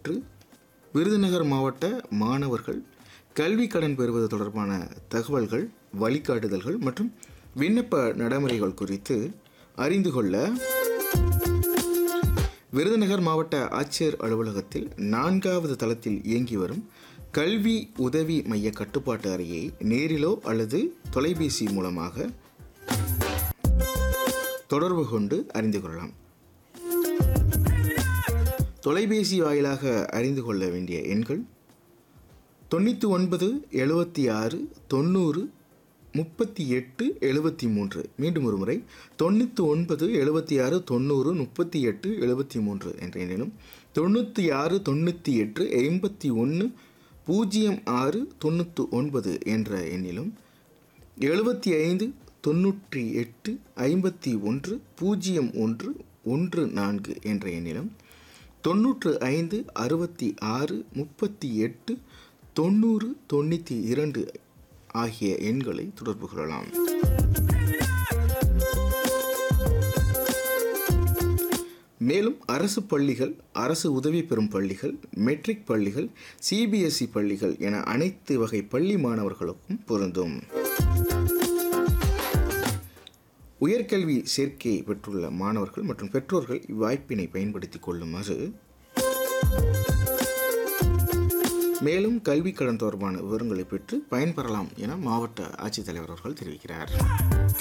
பெற்று விருதுநகர் மாவட்ட மாணவர்கள் கல்வி கடன் பெறுவது தொடர்பான தகவல்கள் வழிகாட்டுதல்கள் மற்றும் விண்ணப்ப நடைமுறைகள் குறித்து அறிந்து கொள்ள விருதுநகர் மாவட்ட ஆட்சியர் அலுவலகத்தில் நான்காவது தளத்தில் இயங்கி வரும் கல்வி உதவி மைய கட்டுப்பாட்டு அறையை நேரிலோ அல்லது தொலைபேசி மூலமாக தொடர்பு கொண்டு அறிந்து கொள்ளலாம் தொலைபேசி வாயிலாக அறிந்து கொள்ள வேண்டிய எண்கள் தொண்ணூற்றி ஒன்பது எழுபத்தி ஆறு தொண்ணூறு முப்பத்தி எட்டு எழுபத்தி மூன்று மீண்டும் ஒரு முறை தொண்ணூற்றி ஒன்பது எழுபத்தி ஆறு தொண்ணூறு முப்பத்தி எட்டு எழுபத்தி மூன்று என்ற எண்ணிலும் தொண்ணூற்றி ஆறு தொண்ணூற்றி எட்டு எண்பத்தி ஒன்று பூஜ்ஜியம் ஆறு தொண்ணூற்றி ஒன்பது என்ற எண்ணிலும் எழுபத்தி ஐந்து தொண்ணூற்றி எட்டு ஐம்பத்தி ஒன்று பூஜ்ஜியம் ஒன்று ஒன்று நான்கு என்ற எண்ணிலும் தொண்ணூற்று ஐந்து அறுபத்தி ஆறு முப்பத்தி எட்டு தொண்ணூறு தொண்ணூற்றி இரண்டு ஆகிய எண்களை தொடர்பு கொள்ளலாம் மேலும் அரசு பள்ளிகள் அரசு உதவி பெறும் பள்ளிகள் மெட்ரிக் பள்ளிகள் சிபிஎஸ்இ பள்ளிகள் என அனைத்து வகை பள்ளி மாணவர்களுக்கும் பொருந்தும் உயர்கல்வி சேர்க்கை பெற்றுள்ள மாணவர்கள் மற்றும் பெற்றோர்கள் இவ்வாய்ப்பினை பயன்படுத்திக் கொள்ளுமாறு மேலும் கல்வி கடன் தொடர்பான விவரங்களை பெற்று பயன்பெறலாம் என மாவட்ட ஆட்சித்தலைவர் அவர்கள் தெரிவிக்கிறார்